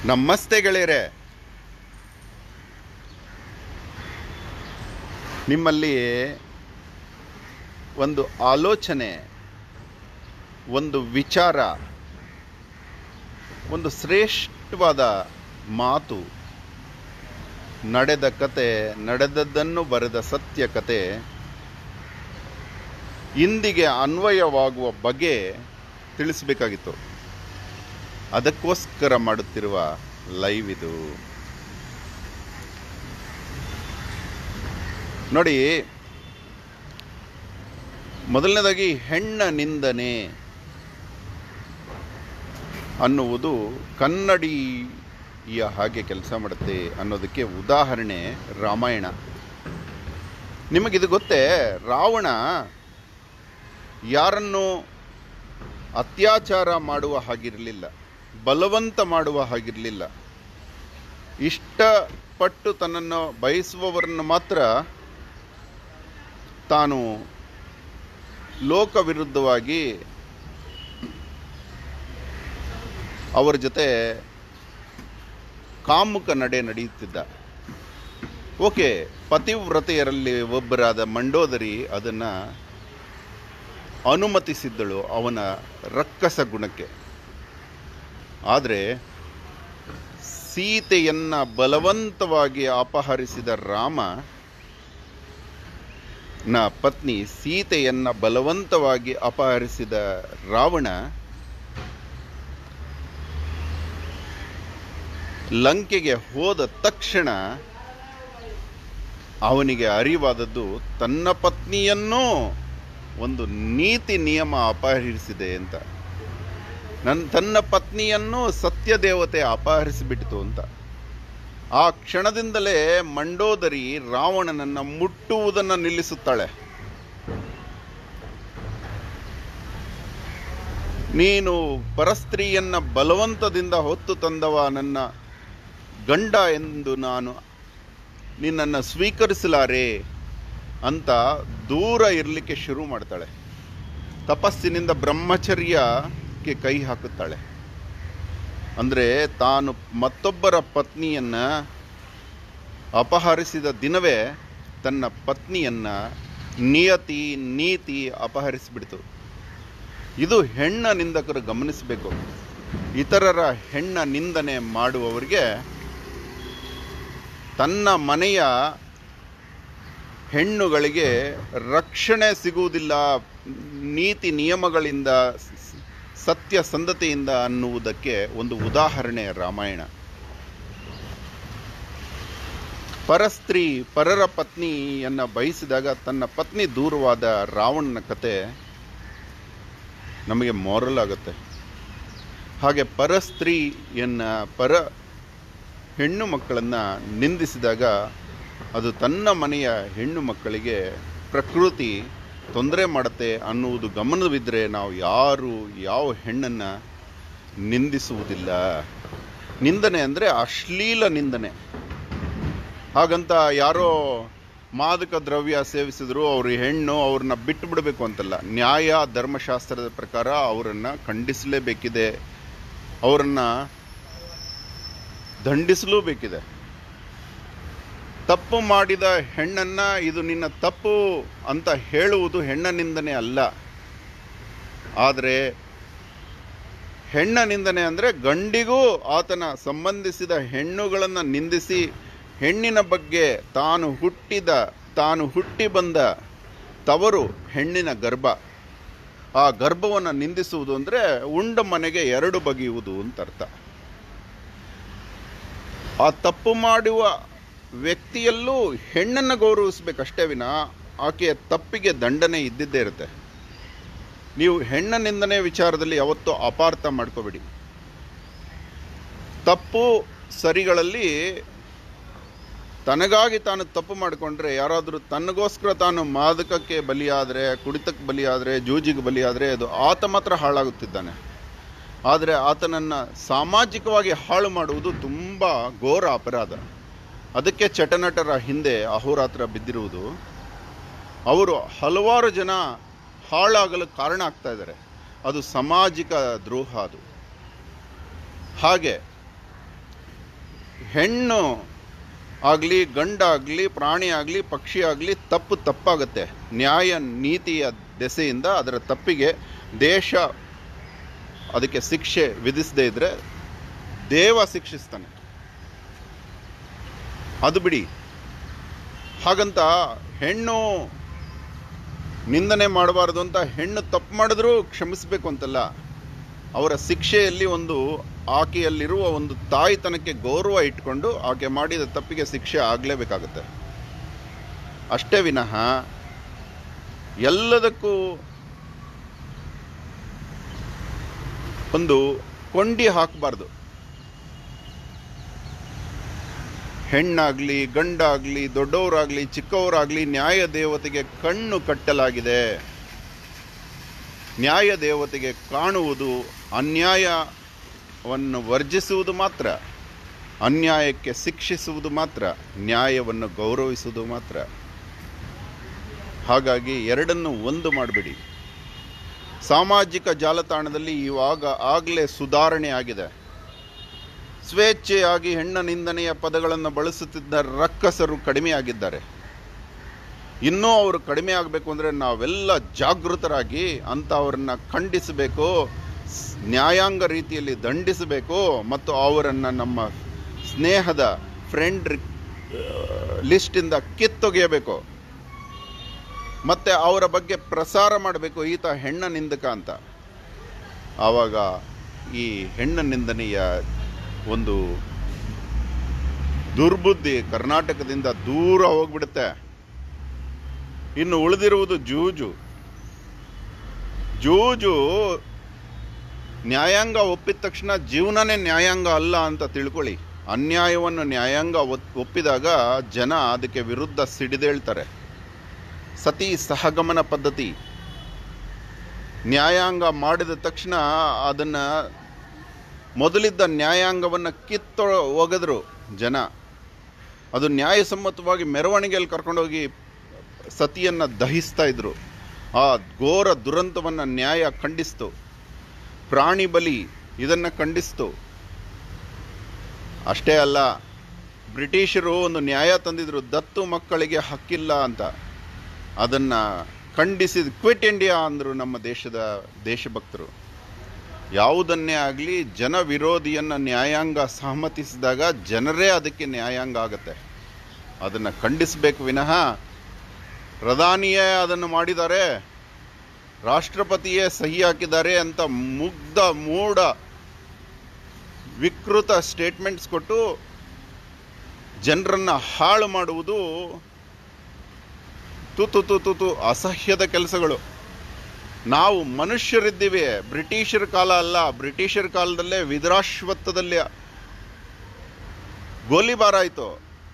ನಮಸ್ತೆ ಗೆಳೆಯರೆ ನಿಮ್ಮಲ್ಲಿ ಒಂದು ಆಲೋಚನೆ ಒಂದು ವಿಚಾರ ಒಂದು ಶ್ರೇಷ್ಠವಾದ ಮಾತು ನಡೆದ ಕತೆ ನಡೆದದ್ದನ್ನು ಬರೆದ ಸತ್ಯ ಕತೆ ಇಂದಿಗೆ ಅನ್ವಯವಾಗುವ ಬಗೆ ತಿಳಿಸಬೇಕಾಗಿತ್ತು ಅದಕ್ಕೋಸ್ಕರ ಮಾಡುತ್ತಿರುವ ಲೈವ್ ಇದು ನೋಡಿ ಮೊದಲನೇದಾಗಿ ಹೆಣ್ಣ ನಿಂದನೆ ಅನ್ನುವುದು ಕನ್ನಡಿಯ ಹಾಗೆ ಕೆಲಸ ಮಾಡುತ್ತೆ ಅನ್ನೋದಕ್ಕೆ ಉದಾಹರಣೆ ರಾಮಾಯಣ ನಿಮಗಿದು ಗೊತ್ತೇ ರಾವಣ ಯಾರನ್ನು ಅತ್ಯಾಚಾರ ಮಾಡುವ ಹಾಗಿರಲಿಲ್ಲ ಬಲವಂತ ಮಾಡುವ ಹಾಗಿರಲಿಲ್ಲ ಇಷ್ಟಪಟ್ಟು ತನ್ನನ್ನು ಬಯಸುವವರನ್ನು ಮಾತ್ರ ತಾನು ಲೋಕ ವಿರುದ್ಧವಾಗಿ ಅವರ ಜೊತೆ ಕಾಮುಕ ನಡೆ ನಡೆಯುತ್ತಿದ್ದ ಓಕೆ ಪತಿವ್ರತೆಯರಲ್ಲಿ ಒಬ್ಬರಾದ ಮಂಡೋದರಿ ಅದನ್ನು ಅನುಮತಿಸಿದ್ದಳು ಅವನ ರಕ್ಕಸ ಗುಣಕ್ಕೆ ಆದರೆ ಸೀತೆಯನ್ನ ಬಲವಂತವಾಗಿ ಅಪಹರಿಸಿದ ರಾಮ ನ ಪತ್ನಿ ಸೀತೆಯನ್ನ ಬಲವಂತವಾಗಿ ಅಪಹರಿಸಿದ ರಾವಣ ಲಂಕೆಗೆ ಹೋದ ತಕ್ಷಣ ಅವನಿಗೆ ಅರಿವಾದದ್ದು ತನ್ನ ಪತ್ನಿಯನ್ನೂ ಒಂದು ನೀತಿ ನಿಯಮ ಅಪಹರಿಸಿದೆ ಅಂತ ನನ್ನ ತನ್ನ ಪತ್ನಿಯನ್ನು ಸತ್ಯದೇವತೆ ಅಪಹರಿಸಿಬಿಟ್ಟಿತು ಅಂತ ಆ ಕ್ಷಣದಿಂದಲೇ ಮಂಡೋದರಿ ರಾವಣನನ್ನ ಮುಟ್ಟುವುದನ್ನು ನಿಲ್ಲಿಸುತ್ತಾಳೆ ನೀನು ಪರಸ್ತ್ರೀಯನ್ನ ಬಲವಂತದಿಂದ ಹೊತ್ತು ತಂದವ ನನ್ನ ಗಂಡ ಎಂದು ನಾನು ನಿನ್ನನ್ನು ಸ್ವೀಕರಿಸಲಾರೆ ಅಂತ ದೂರ ಇರಲಿಕ್ಕೆ ಶುರು ಮಾಡ್ತಾಳೆ ತಪಸ್ಸಿನಿಂದ ಬ್ರಹ್ಮಚರ್ಯಕ್ಕೆ ಕೈ ಹಾಕುತ್ತಾಳೆ ಅಂದರೆ ತಾನು ಮತ್ತೊಬ್ಬರ ಪತ್ನಿಯನ್ನ ಅಪಹರಿಸಿದ ದಿನವೇ ತನ್ನ ಪತ್ನಿಯನ್ನ ನಿಯತಿ ನೀತಿ ಅಪಹರಿಸಿಬಿಡ್ತು ಇದು ಹೆಣ್ಣ ನಿಂದಕರು ಗಮನಿಸಬೇಕು ಇತರರ ಹೆಣ್ಣ ನಿಂದನೆ ಮಾಡುವವರಿಗೆ ತನ್ನ ಮನೆಯ ಹೆಣ್ಣುಗಳಿಗೆ ರಕ್ಷಣೆ ಸಿಗುವುದಿಲ್ಲ ನೀತಿ ನಿಯಮಗಳಿಂದ ಸ- ಸತ್ಯಸಂಧತೆಯಿಂದ ಅನ್ನುವುದಕ್ಕೆ ಒಂದು ಉದಾಹರಣೆ ರಾಮಾಯಣ ಪರಸ್ತ್ರೀ ಪರರ ಪತ್ನಿಯನ್ನ ಬಯಸಿದಾಗ ತನ್ನ ಪತ್ನಿ ದೂರವಾದ ರಾವಣನ ಕತೆ ನಮಗೆ ಮಾರಲ್ ಆಗುತ್ತೆ ಹಾಗೆ ಪರಸ್ತ್ರೀಯನ್ನ ಪರ ಹೆಣ್ಣು ಮಕ್ಕಳನ್ನ ನಿಂದಿಸಿದಾಗ ಅದು ತನ್ನ ಮನೆಯ ಹೆಣ್ಣು ಮಕ್ಕಳಿಗೆ ಪ್ರಕೃತಿ ತೊಂದರೆ ಮಾಡುತ್ತೆ ಅನ್ನುವುದು ಗಮನವಿದ್ದರೆ ನಾವು ಯಾರು ಯಾವ ಹೆಣ್ಣನ್ನು ನಿಂದಿಸುವುದಿಲ್ಲ ನಿಂದನೆ ಅಂದರೆ ಅಶ್ಲೀಲ ನಿಂದನೆ ಹಾಗಂತ ಯಾರೋ ಮಾದಕ ದ್ರವ್ಯ ಸೇವಿಸಿದ್ರು ಅವ್ರ ಹೆಣ್ಣು ಅವ್ರನ್ನ ಬಿಟ್ಟು ಬಿಡಬೇಕು ಅಂತಲ್ಲ ನ್ಯಾಯ ಧರ್ಮಶಾಸ್ತ್ರದ ಪ್ರಕಾರ ಅವರನ್ನು ಖಂಡಿಸಲೇಬೇಕಿದೆ ಅವರನ್ನು ದಂಡಿಸಲೂ ಬೇಕಿದೆ ತಪ್ಪು ಮಾಡಿದ ಹೆಣ್ಣನ್ನ ಇದು ನಿನ್ನ ತಪ್ಪು ಅಂತ ಹೇಳುವುದು ಹೆಣ್ಣ ನಿಂದನೆ ಅಲ್ಲ ಆದರೆ ಹೆಣ್ಣ ನಿಂದನೆ ಅಂದರೆ ಗಂಡಿಗೂ ಆತನ ಸಂಬಂಧಿಸಿದ ಹೆಣ್ಣುಗಳನ್ನು ನಿಂದಿಸಿ ಹೆಣ್ಣಿನ ಬಗ್ಗೆ ತಾನು ಹುಟ್ಟಿದ ತಾನು ಹುಟ್ಟಿ ಬಂದ ತವರು ಹೆಣ್ಣಿನ ಗರ್ಭ ಆ ಗರ್ಭವನ್ನು ನಿಂದಿಸುವುದು ಅಂದರೆ ಉಂಡ ಮನೆಗೆ ಎರಡು ಬಗೆಯುವುದು ಅಂತ ಅರ್ಥ ಆ ತಪ್ಪು ಮಾಡುವ ವ್ಯಕ್ತಿಯಲ್ಲೂ ಹೆಣ್ಣನ್ನು ಗೌರವಿಸ್ಬೇಕಷ್ಟೇ ವಿನ ಆಕೆಯ ತಪ್ಪಿಗೆ ದಂಡನೆ ಇದ್ದಿದ್ದೇ ಇರುತ್ತೆ ನೀವು ಹೆಣ್ಣ ನಿಂದನೆ ವಿಚಾರದಲ್ಲಿ ಯಾವತ್ತೂ ಅಪಾರ್ಥ ಮಾಡ್ಕೋಬೇಡಿ ತಪ್ಪು ಸರಿಗಳಲ್ಲಿ ತನಗಾಗಿ ತಾನು ತಪ್ಪು ಮಾಡಿಕೊಂಡ್ರೆ ಯಾರಾದರೂ ತನಗೋಸ್ಕರ ತಾನು ಮಾದಕಕ್ಕೆ ಬಲಿಯಾದರೆ ಕುಡಿತಕ್ಕೆ ಬಲಿಯಾದರೆ ಜೂಜಿಗೆ ಬಲಿಯಾದರೆ ಅದು ಆತ ಮಾತ್ರ ಹಾಳಾಗುತ್ತಿದ್ದಾನೆ ಆದರೆ ಆತನನ್ನು ಸಾಮಾಜಿಕವಾಗಿ ಹಾಳು ಮಾಡುವುದು ತುಂಬ ಘೋರ ಅಪರಾಧ ಅದಕ್ಕೆ ಚಟನಟರ ಹಿಂದೆ ಅಹೋರಾತ್ರ ಬಿದ್ದಿರುವುದು ಅವರು ಹಲವಾರು ಜನ ಹಾಳಾಗಲು ಕಾರಣ ಆಗ್ತಾ ಇದ್ದಾರೆ ಅದು ಸಾಮಾಜಿಕ ದ್ರೋಹ ಅದು ಹಾಗೆ ಹೆಣ್ಣು ಆಗಲಿ ಗಂಡಾಗಲಿ ಪ್ರಾಣಿ ಆಗಲಿ ಪಕ್ಷಿ ಆಗಲಿ ತಪ್ಪು ತಪ್ಪಾಗುತ್ತೆ ನ್ಯಾಯ ನೀತಿಯ ದೆಸೆಯಿಂದ ಅದರ ತಪ್ಪಿಗೆ ದೇಶ ಅದಕ್ಕೆ ಶಿಕ್ಷೆ ವಿಧಿಸದೇ ಇದ್ರೆ ದೇವ ಶಿಕ್ಷಿಸ್ತಾನೆ ಅದು ಬಿಡಿ ಹಾಗಂತ ಹೆಣ್ಣು ನಿಂದನೆ ಮಾಡಬಾರ್ದು ಅಂತ ಹೆಣ್ಣು ತಪ್ಪು ಮಾಡಿದ್ರೂ ಕ್ಷಮಿಸಬೇಕು ಅಂತಲ್ಲ ಅವರ ಶಿಕ್ಷೆಯಲ್ಲಿ ಒಂದು ಆಕೆಯಲ್ಲಿರುವ ಒಂದು ತಾಯಿತನಕ್ಕೆ ಗೌರವ ಇಟ್ಕೊಂಡು ಆಕೆ ಮಾಡಿದ ತಪ್ಪಿಗೆ ಶಿಕ್ಷೆ ಆಗಲೇಬೇಕಾಗುತ್ತೆ ಅಷ್ಟೇ ವಿನಃ ಎಲ್ಲದಕ್ಕೂ ಒಂದು ಕೊಂಡಿ ಹಾಕಬಾರ್ದು ಹೆಣ್ಣಾಗ್ಲಿ ಗಂಡಾಗ್ಲಿ ದೊಡ್ಡವರಾಗ್ಲಿ ಚಿಕ್ಕವರಾಗ್ಲಿ ನ್ಯಾಯ ದೇವತೆಗೆ ಕಣ್ಣು ಕಟ್ಟಲಾಗಿದೆ ನ್ಯಾಯ ದೇವತೆಗೆ ಕಾಣುವುದು ಅನ್ಯಾಯವನ್ನು ವರ್ಜಿಸುವುದು ಮಾತ್ರ ಅನ್ಯಾಯಕ್ಕೆ ಶಿಕ್ಷಿಸುವುದು ಮಾತ್ರ ನ್ಯಾಯವನ್ನು ಗೌರವಿಸುವುದು ಮಾತ್ರ ಹಾಗಾಗಿ ಎರಡನ್ನು ಒಂದು ಮಾಡಬೇಡಿ ಸಾಮಾಜಿಕ ಜಾಲತಾಣದಲ್ಲಿ ಇವಾಗ ಆಗಲೇ ಸುಧಾರಣೆ ಆಗಿದೆ ಸ್ವೇಚ್ಛೆಯಾಗಿ ಹೆಣ್ಣ ನಿಂದನೆಯ ಪದಗಳನ್ನು ಬಳಸುತ್ತಿದ್ದ ರಕ್ಕಸರು ಕಡಿಮೆಯಾಗಿದ್ದಾರೆ ಇನ್ನೂ ಅವರು ಕಡಿಮೆ ಆಗಬೇಕು ಅಂದರೆ ನಾವೆಲ್ಲ ಜಾಗೃತರಾಗಿ ಅಂಥವ್ರನ್ನ ಖಂಡಿಸಬೇಕು ಸ್- ನ್ಯಾಯಾಂಗ ರೀತಿಯಲ್ಲಿ ದಂಡಿಸಬೇಕು ಮತ್ತು ಅವರನ್ನು ನಮ್ಮ ಸ್ನೇಹದ ಫ್ರೆಂಡ್ ಲಿಸ್ಟಿಂದ ಕಿತ್ತೊಗೆಯಬೇಕು ಮತ್ತೆ ಅವರ ಬಗ್ಗೆ ಪ್ರಸಾರ ಮಾಡಬೇಕು ಈತ ಹೆಣ್ಣ ನಿಂದಕ ಅಂತ ಆವಾಗ ಈ ಹೆಣ್ಣ ನಿಂದನೆಯ ಒಂದು ದುರ್ಬುದ್ಧಿ ಕರ್ನಾಟಕದಿಂದ ದೂರ ಹೋಗ್ಬಿಡುತ್ತೆ ಇನ್ನು ಉಳಿದಿರುವುದು ಜೂಜು ಜೂಜು ನ್ಯಾಯಾಂಗ ಒಪ್ಪಿದ ತಕ್ಷಣ ಜೀವನನೇ ನ್ಯಾಯಾಂಗ ಅಲ್ಲ ಅಂತ ತಿಳ್ಕೊಳ್ಳಿ ಅನ್ಯಾಯವನ್ನು ನ್ಯಾಯಾಂಗ ಒತ್- ಒಪ್ಪಿದಾಗ ಜನ ಅದಕ್ಕೆ ವಿರುದ್ಧ ಸಿಡಿದೇಳ್ತಾರೆ ಸತಿ ಸಹಗಮನ ಪದ್ಧತಿ ನ್ಯಾಯಾಂಗ ಮಾಡಿದ ತಕ್ಷಣ ಅದನ್ನ ಮೊದಲಿದ್ದ ನ್ಯಾಯಾಂಗವನ್ನು ಕಿತ್ತೊ ಒಗೆದ್ರು ಜನ ಅದು ನ್ಯಾಯಸಮ್ಮತವಾಗಿ ಮೆರವಣಿಗೆಯಲ್ಲಿ ಕರ್ಕೊಂಡೋಗಿ ಸತಿಯನ್ನ ದಹಿಸ್ತಾ ಇದ್ರು ಆ ಘೋರ ದುರಂತವನ್ನ ನ್ಯಾಯ ಖಂಡಿಸ್ತು ಪ್ರಾಣಿ ಬಲಿ ಇದನ್ನ ಖಂಡಿಸ್ತು ಅಷ್ಟೇ ಅಲ್ಲ ಬ್ರಿಟಿಷರು ಒಂದು ನ್ಯಾಯ ತಂದಿದ್ರು ದತ್ತು ಮಕ್ಕಳಿಗೆ ಹಕ್ಕಿಲ್ಲ ಅಂತ ಅದನ್ನ ಖಂಡಿಸಿದ ಕ್ವಿಟ್ ಇಂಡಿಯಾ ಅಂದ್ರು ನಮ್ಮ ದೇಶದ ದೇಶಭಕ್ತರು ಯಾವುದನ್ನೇ ಆಗಲಿ ಜನ ವಿರೋಧಿಯನ್ನ ನ್ಯಾಯಾಂಗ ಸಹಮತಿಸಿದಾಗ ಜನರೇ ಅದಕ್ಕೆ ನ್ಯಾಯಾಂಗ ಆಗತ್ತೆ ಅದನ್ನ ಖಂಡಿಸಬೇಕು ವಿನಃ ಪ್ರಧಾನಿಯೇ ಅದನ್ನು ಮಾಡಿದ್ದಾರೆ ರಾಷ್ಟ್ರಪತಿಯೇ ಸಹಿ ಹಾಕಿದ್ದಾರೆ ಅಂತ ಮುಗ್ಧ ಮೂಢ ವಿಕೃತ ಸ್ಟೇಟ್ಮೆಂಟ್ಸ್ ಕೊಟ್ಟು ಜನರನ್ನ ಹಾಳು ಮಾಡುವುದು ತುತು ತು ತು ತು ಅಸಹ್ಯದ ಕೆಲಸಗಳು ನಾವು ಮನುಷ್ಯರಿದ್ದೀವಿ ಬ್ರಿಟಿಷರ ಕಾಲ ಅಲ್ಲ ಬ್ರಿಟಿಷರ ಕಾಲದಲ್ಲೇ ವಿದ್ರಾಶ್ವತ್ಥದಲ್ಲಿ ಗೋಲಿಬಾರ್ ಆಯಿತು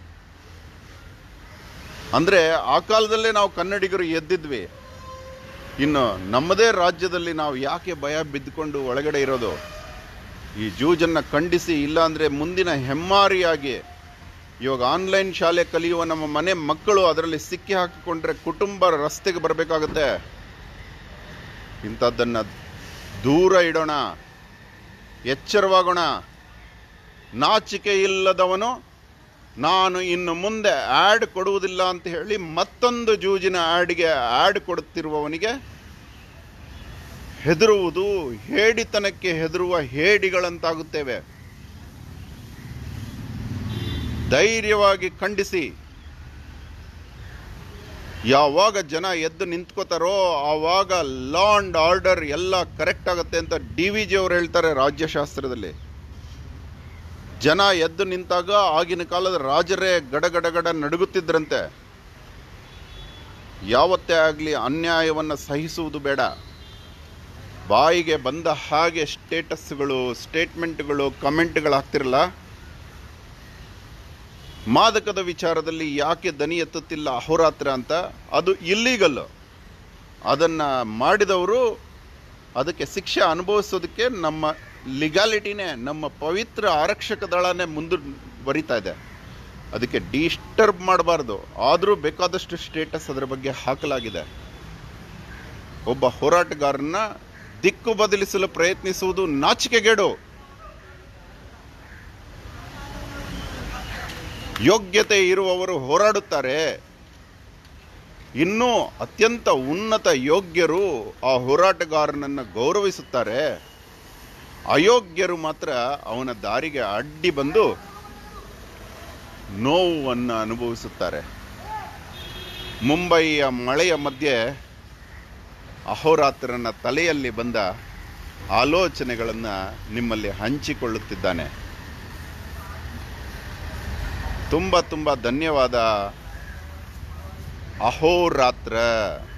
ಅಂದ್ರೆ ಆ ಕಾಲದಲ್ಲೇ ನಾವು ಕನ್ನಡಿಗರು ಎದ್ದಿದ್ವಿ ಇನ್ನು ನಮ್ಮದೇ ರಾಜ್ಯದಲ್ಲಿ ನಾವು ಯಾಕೆ ಭಯ ಬಿದ್ದುಕೊಂಡು ಒಳಗಡೆ ಇರೋದು ಈ ಜೂಜನ್ನ ಖಂಡಿಸಿ ಇಲ್ಲಾಂದ್ರೆ ಮುಂದಿನ ಹೆಮ್ಮಾರಿಯಾಗಿ ಇವಾಗ ಆನ್ಲೈನ್ ಶಾಲೆ ಕಲಿಯುವ ನಮ್ಮ ಮನೆ ಮಕ್ಕಳು ಅದರಲ್ಲಿ ಸಿಕ್ಕಿ ಹಾಕಿಕೊಂಡ್ರೆ ಕುಟುಂಬ ರಸ್ತೆಗೆ ಬರಬೇಕಾಗುತ್ತೆ ಇಂಥದ್ದನ್ನ ದೂರ ಇಡೋಣ ಎಚ್ಚರವಾಗೋಣ ನಾಚಿಕೆ ಇಲ್ಲದವನು ನಾನು ಇನ್ನು ಮುಂದೆ ಆ್ಯಡ್ ಕೊಡುವುದಿಲ್ಲ ಅಂತ ಹೇಳಿ ಮತ್ತೊಂದು ಜೂಜಿನ ಆ್ಯಡ್ಗೆ ಆ್ಯಡ್ ಕೊಡುತ್ತಿರುವವನಿಗೆ ಹೆದರುವುದು ಹೇಡಿತನಕ್ಕೆ ಹೆದರುವ ಹೇಡಿಗಳಂತಾಗುತ್ತೇವೆ ಧೈರ್ಯವಾಗಿ ಖಂಡಿಸಿ ಯಾವಾಗ ಜನ ಎದ್ದು ನಿಂತ್ಕೋತಾರೋ ಆವಾಗ ಲಾ ಅಂಡ್ ಆರ್ಡರ್ ಎಲ್ಲ ಕರೆಕ್ಟ್ ಆಗುತ್ತೆ ಅಂತ ಡಿ ವಿ ಜಿ ಅವರು ಹೇಳ್ತಾರೆ ರಾಜ್ಯಶಾಸ್ತ್ರದಲ್ಲಿ ಜನ ಎದ್ದು ನಿಂತಾಗ ಆಗಿನ ಕಾಲದ ರಾಜರೇ ಗಡಗಡಗಡ ನಡುಗುತ್ತಿದ್ರಂತೆ ಯಾವತ್ತೇ ಆಗಲಿ ಅನ್ಯಾಯವನ್ನು ಸಹಿಸುವುದು ಬೇಡ ಬಾಯಿಗೆ ಬಂದ ಹಾಗೆ ಸ್ಟೇಟಸ್ಗಳು ಸ್ಟೇಟ್ಮೆಂಟ್ಗಳು ಕಮೆಂಟ್ಗಳು ಹಾಕ್ತಿರಲ್ಲ ಮಾದಕದ ವಿಚಾರದಲ್ಲಿ ಯಾಕೆ ದನಿ ಎತ್ತುತ್ತಿಲ್ಲ ಅಹೋರಾತ್ರ ಅಂತ ಅದು ಇಲ್ಲೀಗಲ್ ಅದನ್ನ ಮಾಡಿದವರು ಅದಕ್ಕೆ ಶಿಕ್ಷೆ ಅನುಭವಿಸೋದಕ್ಕೆ ನಮ್ಮ ಲಿಗಾಲಿಟಿನೇ ನಮ್ಮ ಪವಿತ್ರ ಆರಕ್ಷಕ ದಳನೇ ಮುಂದುವರಿತಾ ಇದೆ ಅದಕ್ಕೆ ಡಿಸ್ಟರ್ಬ್ ಮಾಡಬಾರ್ದು ಆದರೂ ಬೇಕಾದಷ್ಟು ಸ್ಟೇಟಸ್ ಅದರ ಬಗ್ಗೆ ಹಾಕಲಾಗಿದೆ ಒಬ್ಬ ಹೋರಾಟಗಾರನ ದಿಕ್ಕು ಬದಲಿಸಲು ಪ್ರಯತ್ನಿಸುವುದು ನಾಚಿಕೆಗೇಡು ಯೋಗ್ಯತೆ ಇರುವವರು ಹೋರಾಡುತ್ತಾರೆ ಇನ್ನೂ ಅತ್ಯಂತ ಉನ್ನತ ಯೋಗ್ಯರು ಆ ಹೋರಾಟಗಾರನನ್ನು ಗೌರವಿಸುತ್ತಾರೆ ಅಯೋಗ್ಯರು ಮಾತ್ರ ಅವನ ದಾರಿಗೆ ಅಡ್ಡಿ ಬಂದು ನೋವನ್ನು ಅನುಭವಿಸುತ್ತಾರೆ ಮುಂಬಯಿಯ ಮಳೆಯ ಮಧ್ಯೆ ಅಹೋರಾತ್ರನ ತಲೆಯಲ್ಲಿ ಬಂದ ಆಲೋಚನೆಗಳನ್ನು ನಿಮ್ಮಲ್ಲಿ ಹಂಚಿಕೊಳ್ಳುತ್ತಿದ್ದಾನೆ ತುಂಬ ತುಂಬ ಧನ್ಯವಾದ ಅಹೋರಾತ್ರ